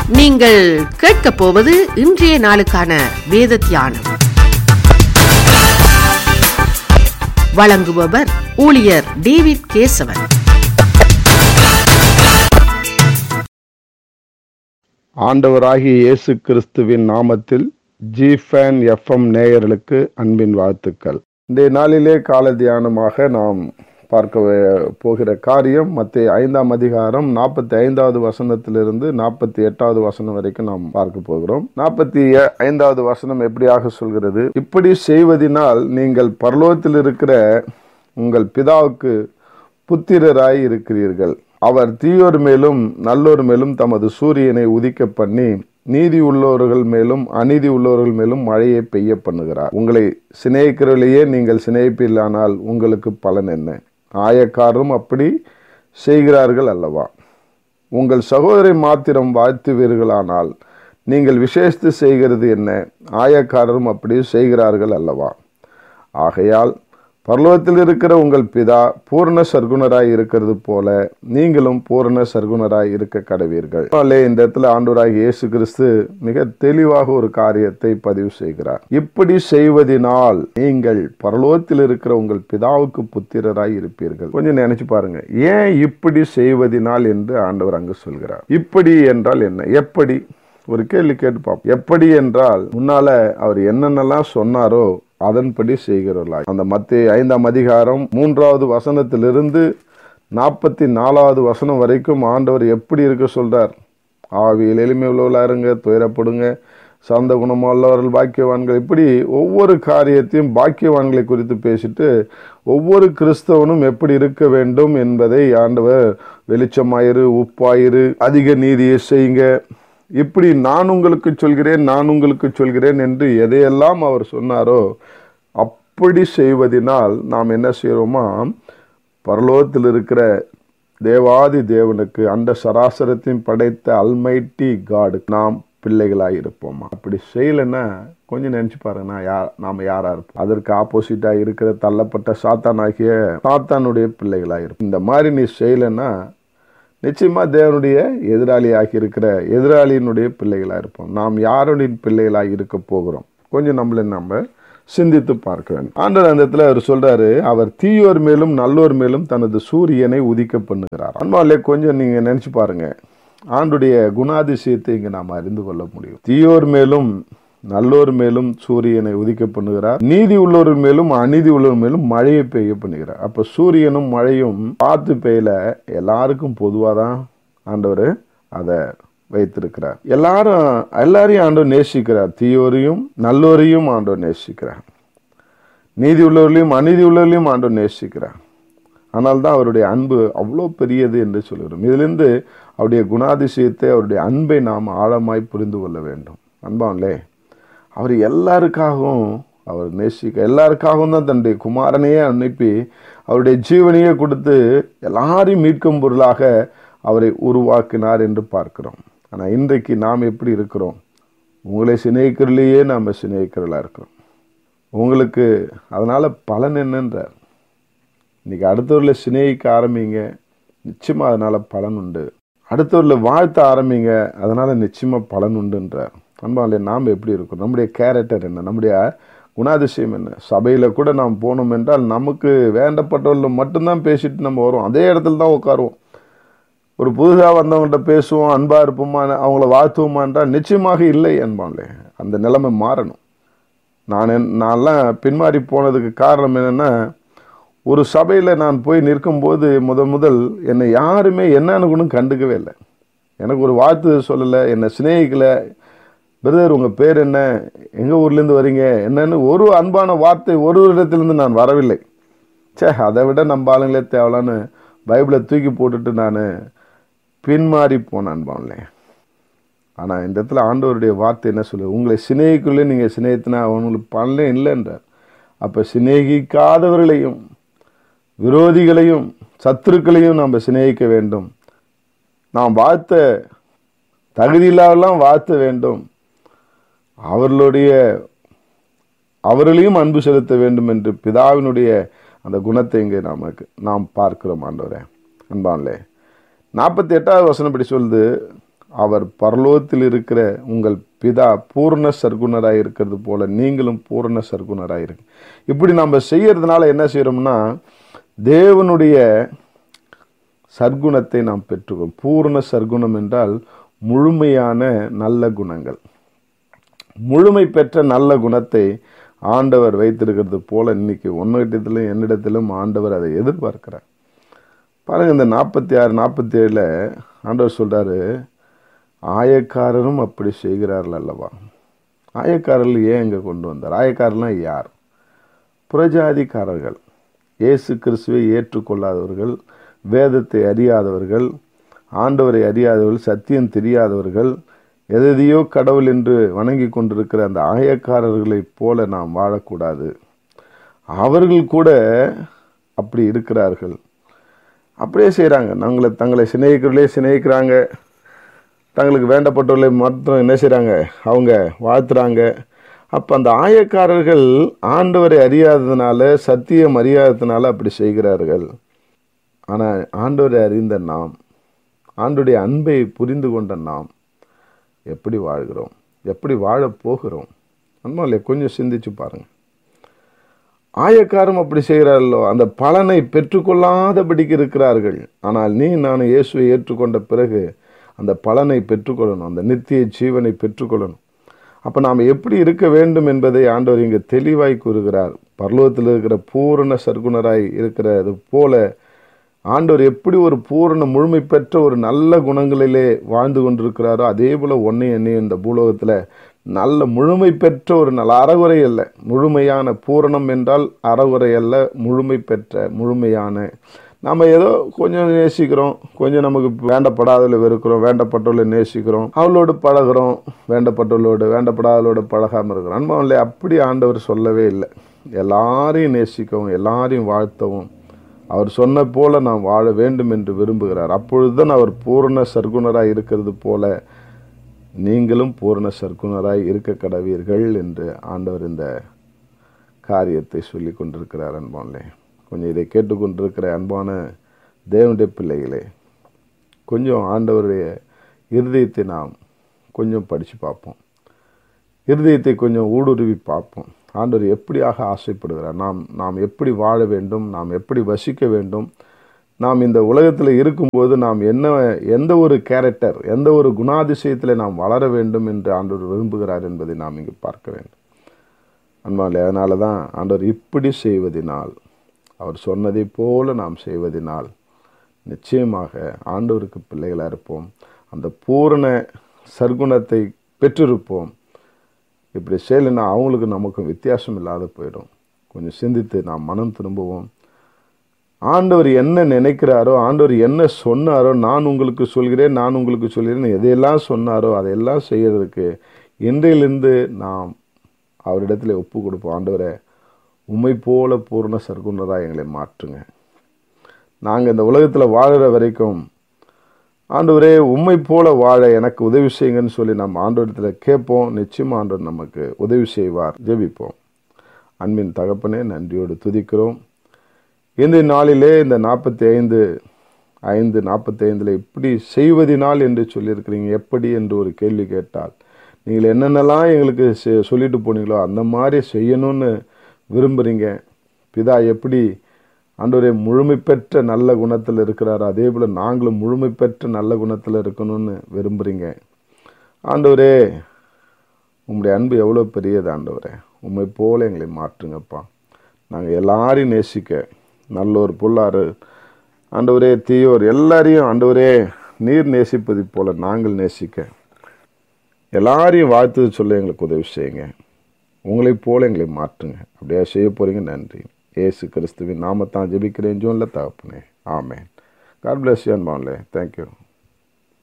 நீங்கள் கேட்கப் போவது இன்றைய நாளுக்கான வேத தியானம் வழங்குபவர் ஊழியர் டேவிட் கேசவன் ஆண்டவராகிய இயேசு கிறிஸ்துவின் நாமத்தில் ஜி ஃபேன் எஃப்எம் நேயர்களுக்கு அன்பின் வாழ்த்துக்கள் இந்த நாளிலே கால தியானமாக நாம் பார்க்க வே- போகிற காரியம் மத்திய ஐந்தாம் அதிகாரம் நாற்பத்தி ஐந்தாவது வசனத்திலிருந்து நாற்பத்தி எட்டாவது வசனம் வரைக்கும் நாம் பார்க்க போகிறோம் நாற்பத்தி ஐந்தாவது வசனம் எப்படியாக சொல்கிறது இப்படி செய்வதினால் நீங்கள் பரலோகத்தில் இருக்கிற உங்கள் பிதாவுக்கு புத்திரராய் இருக்கிறீர்கள் அவர் தீயோர் மேலும் நல்லோர் மேலும் தமது சூரியனை உதிக்க பண்ணி நீதி உள்ளவர்கள் மேலும் அநீதி உள்ளவர்கள் மேலும் மழையை பெய்ய பண்ணுகிறார் உங்களை சிநேகிக்கிறவர்களையே நீங்கள் சிநேகிப்பீர்களானால் உங்களுக்கு பலன் என்ன ஆயக்காரரும் அப்படி செய்கிறார்கள் அல்லவா உங்கள் சகோதரை மாத்திரம் வாழ்த்துவீர்களானால் நீங்கள் விசேஷித்து செய்கிறது என்ன ஆயக்காரரும் அப்படி செய்கிறார்கள் அல்லவா ஆகையால் பரலோகத்தில் இருக்கிற உங்கள் பிதா பூர்ண சர்க்குணராய் இருக்கிறது போல நீங்களும் பூரண சர்க்குணராய் இருக்க கடவீர்கள் அதனாலே இந்த இடத்துல ஆண்டவராகிய இயேசு கிறிஸ்து மிக தெளிவாக ஒரு காரியத்தை பதிவு செய்கிறார் இப்படி செய்வதினால் நீங்கள் பரலோகத்தில் இருக்கிற உங்கள் பிதாவுக்கு புத்திரராய் இருப்பீர்கள் கொஞ்சம் நினைச்சு பாருங்க ஏன் இப்படி செய்வதினால் என்று ஆண்டவர் அங்கு சொல்கிறார் இப்படி என்றால் என்ன எப்படி ஒரு கேள்வி கேட்டு பார்ப்போம் எப்படி என்றால் முன்னால அவர் என்னென்னலாம் சொன்னாரோ அதன்படி செய்கிறவர்களாய் அந்த மத்திய ஐந்தாம் அதிகாரம் மூன்றாவது வசனத்திலிருந்து நாற்பத்தி நாலாவது வசனம் வரைக்கும் ஆண்டவர் எப்படி இருக்க சொல்றார் ஆவியில் எளிமை உள்ளவர்களா இருங்க துயரப்படுங்க சார்ந்த குணமுள்ளவர்கள் பாக்கியவான்கள் இப்படி ஒவ்வொரு காரியத்தையும் பாக்கியவான்களை குறித்து பேசிட்டு ஒவ்வொரு கிறிஸ்தவனும் எப்படி இருக்க வேண்டும் என்பதை ஆண்டவர் வெளிச்சமாயிரு உப்பாயிரு அதிக நீதியை செய்யுங்க இப்படி நான் உங்களுக்கு சொல்கிறேன் நான் உங்களுக்கு சொல்கிறேன் என்று எதையெல்லாம் அவர் சொன்னாரோ அப்படி செய்வதினால் நாம் என்ன செய்கிறோமா பரலோகத்தில் இருக்கிற தேவாதி தேவனுக்கு அந்த சராசரத்தையும் படைத்த அல்மைட்டி காடு நாம் பிள்ளைகளாக இருப்போமா அப்படி செய்யலைன்னா கொஞ்சம் நினைச்சு பாருங்க நான் யார் நாம யாரா இருப்போம் அதற்கு ஆப்போசிட்டா இருக்கிற தள்ளப்பட்ட சாத்தானாகிய சாத்தானுடைய பிள்ளைகளாக இருப்போம் இந்த மாதிரி நீ செய்யலைன்னா நிச்சயமா தேவனுடைய எதிராளியாகி இருக்கிற எதிராளியினுடைய பிள்ளைகளாக இருப்போம் நாம் யாருடைய பிள்ளைகளாக இருக்க போகிறோம் கொஞ்சம் நம்மளை நம்ம சிந்தித்து பார்க்க வேண்டும் ஆண்டவர் அந்த இடத்துல அவர் சொல்றாரு அவர் தீயோர் மேலும் நல்லோர் மேலும் தனது சூரியனை உதிக்க பண்ணுகிறார் அன்பாலே கொஞ்சம் நீங்க நினைச்சு பாருங்க ஆண்டுடைய குணாதிசயத்தை இங்க நாம் அறிந்து கொள்ள முடியும் தீயோர் மேலும் நல்லோர் மேலும் சூரியனை உதிக்க பண்ணுகிறார் நீதி உள்ளோர் மேலும் அநீதி உள்ளோர் மேலும் மழையை பெய்ய பண்ணுகிறார் அப்ப சூரியனும் மழையும் பார்த்து பெய்யல எல்லாருக்கும் பொதுவாக தான் ஆண்டவர் அதை வைத்திருக்கிறார் எல்லாரும் எல்லாரையும் ஆண்டவர் நேசிக்கிறார் தீயோரையும் நல்லோரையும் ஆண்டவர் நேசிக்கிறார் நீதி உள்ளவர்களையும் அநீதி உள்ளவர்களையும் ஆண்டவர் நேசிக்கிறார் ஆனால் தான் அவருடைய அன்பு அவ்வளோ பெரியது என்று சொல்கிறோம் இதிலிருந்து அவருடைய குணாதிசயத்தை அவருடைய அன்பை நாம் ஆழமாய் புரிந்து கொள்ள வேண்டும் அன்பான்லே அவர் எல்லாருக்காகவும் அவர் நேசிக்க எல்லாருக்காகவும் தான் தன்னுடைய குமாரனையே அனுப்பி அவருடைய ஜீவனையே கொடுத்து எல்லாரையும் மீட்கும் பொருளாக அவரை உருவாக்கினார் என்று பார்க்கிறோம் ஆனால் இன்றைக்கு நாம் எப்படி இருக்கிறோம் உங்களை சிநேகிக்கிறதுலையே நாம் சிநேகிக்கிறவர்களாக இருக்கிறோம் உங்களுக்கு அதனால் பலன் என்னன்றார் இன்னைக்கு அடுத்தவர்களை சிநேகிக்க ஆரம்பிங்க நிச்சயமாக அதனால் பலன் உண்டு அடுத்தவரில் வாழ்த்த ஆரம்பிங்க அதனால் நிச்சயமாக பலன் உண்டுன்றார் அன்பாலே நாம் எப்படி இருக்கோம் நம்முடைய கேரக்டர் என்ன நம்முடைய குணாதிசயம் என்ன சபையில் கூட நாம் போனோம் என்றால் நமக்கு வேண்டப்பட்டவர்கள் மட்டும்தான் பேசிட்டு நம்ம வரோம் அதே இடத்துல தான் உட்காருவோம் ஒரு புதுசாக வந்தவங்கள்ட்ட பேசுவோம் அன்பாக இருப்போமா அவங்கள வாழ்த்துவோமா என்றால் நிச்சயமாக இல்லை அன்பான்லே அந்த நிலைமை மாறணும் நான் என்- நான்லாம் பின்மாறி போனதுக்கு காரணம் என்னென்னா ஒரு சபையில் நான் போய் நிற்கும்போது முத முதல் என்னை யாருமே என்னன்னு கூட கண்டுக்கவே இல்லை எனக்கு ஒரு வாழ்த்து சொல்லலை என்னை சிநேகிக்கலை பிரதர் உங்கள் பேர் என்ன எங்கள் ஊர்லேருந்து வரீங்க என்னன்னு ஒரு அன்பான வார்த்தை ஒரு இடத்துலேருந்து நான் வரவில்லை ச்சே அதை விட நம்ம ஆளுங்களே தேவலான்னு பைபிளை தூக்கி போட்டுட்டு நான் பின்மாறி போனேன் அன்பான்லே ஆனால் இந்த இடத்துல ஆண்டவருடைய வார்த்தை என்ன சொல்லுது உங்களை சிநேகிக்குள்ளே நீங்கள் சிநேகித்தினா அவங்களுக்கு பலனே இல்லைன்றார் அப்போ சிநேகிக்காதவர்களையும் விரோதிகளையும் சத்துருக்களையும் நாம் சிநேகிக்க வேண்டும் நாம் வாழ்த்த தகுதியில்லாதெல்லாம் வாழ்த்த வேண்டும் அவர்களுடைய அவர்களையும் அன்பு செலுத்த வேண்டும் என்று பிதாவினுடைய அந்த குணத்தை இங்கே நமக்கு நாம் பார்க்கிறோம் ஆண்டவரே அன்பான்லே நாற்பத்தி எட்டாவது வசனம் இப்படி சொல்லுது அவர் பரலோகத்தில் இருக்கிற உங்கள் பிதா பூர்ண சர்க்குணராக இருக்கிறது போல நீங்களும் பூர்ண சர்க்குணராக இருக்கு இப்படி நம்ம செய்யறதுனால என்ன செய்யறோம்னா தேவனுடைய சர்க்குணத்தை நாம் பெற்றுக்கொள் பூர்ண சர்க்குணம் என்றால் முழுமையான நல்ல குணங்கள் முழுமை பெற்ற நல்ல குணத்தை ஆண்டவர் வைத்திருக்கிறது போல இன்னைக்கு உன்னிடத்திலும் என்னிடத்திலும் ஆண்டவர் அதை எதிர்பார்க்கிறார் பாருங்க இந்த நாற்பத்தி ஆறு நாற்பத்தி ஏழில் ஆண்டவர் சொல்றாரு ஆயக்காரரும் அப்படி செய்கிறார்கள் அல்லவா ஆயக்காரர்கள் ஏன் இங்கே கொண்டு வந்தார் ஆயக்காரர்லாம் யார் புறஜாதிக்காரர்கள் இயேசு கிறிஸ்துவை ஏற்றுக்கொள்ளாதவர்கள் வேதத்தை அறியாதவர்கள் ஆண்டவரை அறியாதவர்கள் சத்தியம் தெரியாதவர்கள் எதையோ கடவுள் என்று வணங்கி கொண்டிருக்கிற அந்த ஆயக்காரர்களைப் போல நாம் வாழக்கூடாது அவர்கள் கூட அப்படி இருக்கிறார்கள் அப்படியே செய்கிறாங்க நாங்களை தங்களை சிநேகிக்கிறவர்களே சிநேகிக்கிறாங்க தங்களுக்கு வேண்டப்பட்டவர்களை மாத்திரம் என்ன செய்கிறாங்க அவங்க வாழ்த்துறாங்க அப்போ அந்த ஆயக்காரர்கள் ஆண்டவரை அறியாததுனால சத்தியம் அறியாததுனால அப்படி செய்கிறார்கள் ஆனால் ஆண்டவரை அறிந்த நாம் ஆண்டுடைய அன்பை புரிந்து கொண்ட நாம் எப்படி வாழ்கிறோம் எப்படி வாழப் போகிறோம் அன்பாலே கொஞ்சம் சிந்திச்சு பாருங்க ஆயக்காரும் அப்படி செய்கிறார்களோ அந்த பலனை பெற்றுக்கொள்ளாதபடிக்கு இருக்கிறார்கள் ஆனால் நீ நான் இயேசுவை ஏற்றுக்கொண்ட பிறகு அந்த பலனை பெற்றுக்கொள்ளணும் அந்த நித்திய ஜீவனை பெற்றுக்கொள்ளணும் அப்போ நாம் எப்படி இருக்க வேண்டும் என்பதை ஆண்டவர் இங்கே தெளிவாய் கூறுகிறார் பரலோகத்தில் இருக்கிற பூரண சர்க்குணராய் இருக்கிறது போல ஆண்டவர் எப்படி ஒரு பூரண முழுமை பெற்ற ஒரு நல்ல குணங்களிலே வாழ்ந்து கொண்டிருக்கிறாரோ அதே போல ஒன்னே என்னையும் இந்த பூலோகத்தில் நல்ல முழுமை பெற்ற ஒரு நல்ல அறகுறை அல்ல முழுமையான பூரணம் என்றால் அறகுறை அல்ல முழுமை பெற்ற முழுமையான நம்ம ஏதோ கொஞ்சம் நேசிக்கிறோம் கொஞ்சம் நமக்கு வேண்டப்படாதவளை வெறுக்கிறோம் வேண்டப்பட்டவளை நேசிக்கிறோம் அவளோடு பழகிறோம் வேண்டப்பட்டவளோடு வேண்டப்படாதவளோடு பழகாமல் இருக்கிறோம் அன்பாவில்லை அப்படி ஆண்டவர் சொல்லவே இல்லை எல்லாரையும் நேசிக்கவும் எல்லாரையும் வாழ்த்தவும் அவர் சொன்ன போல நாம் வாழ வேண்டும் என்று விரும்புகிறார் அப்பொழுதுதான் அவர் பூரண சர்க்குணராய் இருக்கிறது போல நீங்களும் பூரண சர்க்குணராய் இருக்க கடவீர்கள் என்று ஆண்டவர் இந்த காரியத்தை சொல்லி கொண்டிருக்கிறார் அன்பானே கொஞ்சம் இதை கேட்டுக்கொண்டிருக்கிற அன்பான தேவனுடைய பிள்ளைகளே கொஞ்சம் ஆண்டவருடைய இருதயத்தை நாம் கொஞ்சம் படித்து பார்ப்போம் இருதயத்தை கொஞ்சம் ஊடுருவி பார்ப்போம் ஆண்டவர் எப்படியாக ஆசைப்படுகிறார் நாம் நாம் எப்படி வாழ வேண்டும் நாம் எப்படி வசிக்க வேண்டும் நாம் இந்த உலகத்தில் இருக்கும்போது நாம் என்ன எந்த ஒரு கேரக்டர் எந்த ஒரு குணாதிசயத்தில் நாம் வளர வேண்டும் என்று ஆண்டவர் விரும்புகிறார் என்பதை நாம் இங்கு பார்க்க வேண்டும் அன்பாலே அதனால தான் ஆண்டவர் இப்படி செய்வதினால் அவர் சொன்னதை போல நாம் செய்வதினால் நிச்சயமாக ஆண்டவருக்கு பிள்ளைகளாக இருப்போம் அந்த பூரண சர்க்குணத்தை பெற்றிருப்போம் இப்படி செய்யலைன்னா அவங்களுக்கு நமக்கும் வித்தியாசம் இல்லாத போயிடும் கொஞ்சம் சிந்தித்து நாம் மனம் திரும்புவோம் ஆண்டவர் என்ன நினைக்கிறாரோ ஆண்டவர் என்ன சொன்னாரோ நான் உங்களுக்கு சொல்கிறேன் நான் உங்களுக்கு சொல்கிறேன் எதையெல்லாம் சொன்னாரோ அதையெல்லாம் செய்யறதுக்கு இன்றையிலிருந்து நாம் அவரிடத்துல ஒப்பு கொடுப்போம் ஆண்டவரை உண்மை போல பூர்ண சர்க்குணராக எங்களை மாற்றுங்க நாங்கள் இந்த உலகத்தில் வாழுற வரைக்கும் ஆண்டவரே உண்மை போல வாழ எனக்கு உதவி செய்யுங்கன்னு சொல்லி நம்ம ஆண்டவரத்தில் கேட்போம் நிச்சயமாக ஆண்டவர் நமக்கு உதவி செய்வார் ஜெபிப்போம் அன்பின் தகப்பனே நன்றியோடு துதிக்கிறோம் இந்த நாளிலே இந்த நாற்பத்தி ஐந்து ஐந்து நாற்பத்தி ஐந்தில் இப்படி செய்வதினால் என்று சொல்லியிருக்கிறீங்க எப்படி என்று ஒரு கேள்வி கேட்டால் நீங்கள் என்னென்னலாம் எங்களுக்கு செ- சொல்லிட்டு போனீங்களோ அந்த மாதிரி செய்யணும்னு விரும்புகிறீங்க பிதா எப்படி ஆண்டவரே முழுமை பெற்ற நல்ல குணத்தில் இருக்கிறாரோ அதே போல் நாங்களும் முழுமை பெற்ற நல்ல குணத்தில் இருக்கணும்னு விரும்புகிறீங்க ஆண்டவரே உம்முடைய அன்பு எவ்வளோ பெரியது ஆண்டவரே உண்மை போல எங்களை மாற்றுங்கப்பா நாங்கள் எல்லாரையும் நேசிக்க நல்லோர் புல்லாறு ஆண்டவரே தீயோர் எல்லாரையும் ஆண்டவரே நீர் நேசிப்பது போல நாங்கள் நேசிக்க எல்லாரையும் வாழ்த்து சொல்ல எங்களுக்கு உதவி செய்யுங்க உங்களைப் போல எங்களை மாற்றுங்க அப்படியே செய்ய போறீங்க நன்றி ஏசு கிறிஸ்துவின் நாமத்தான் ஜெபிக்கிறேன் ஜோன்ல தகப்பனே ஆமேன் காட் பிளஸ் யூ அன்பான்லே தேங்க்யூ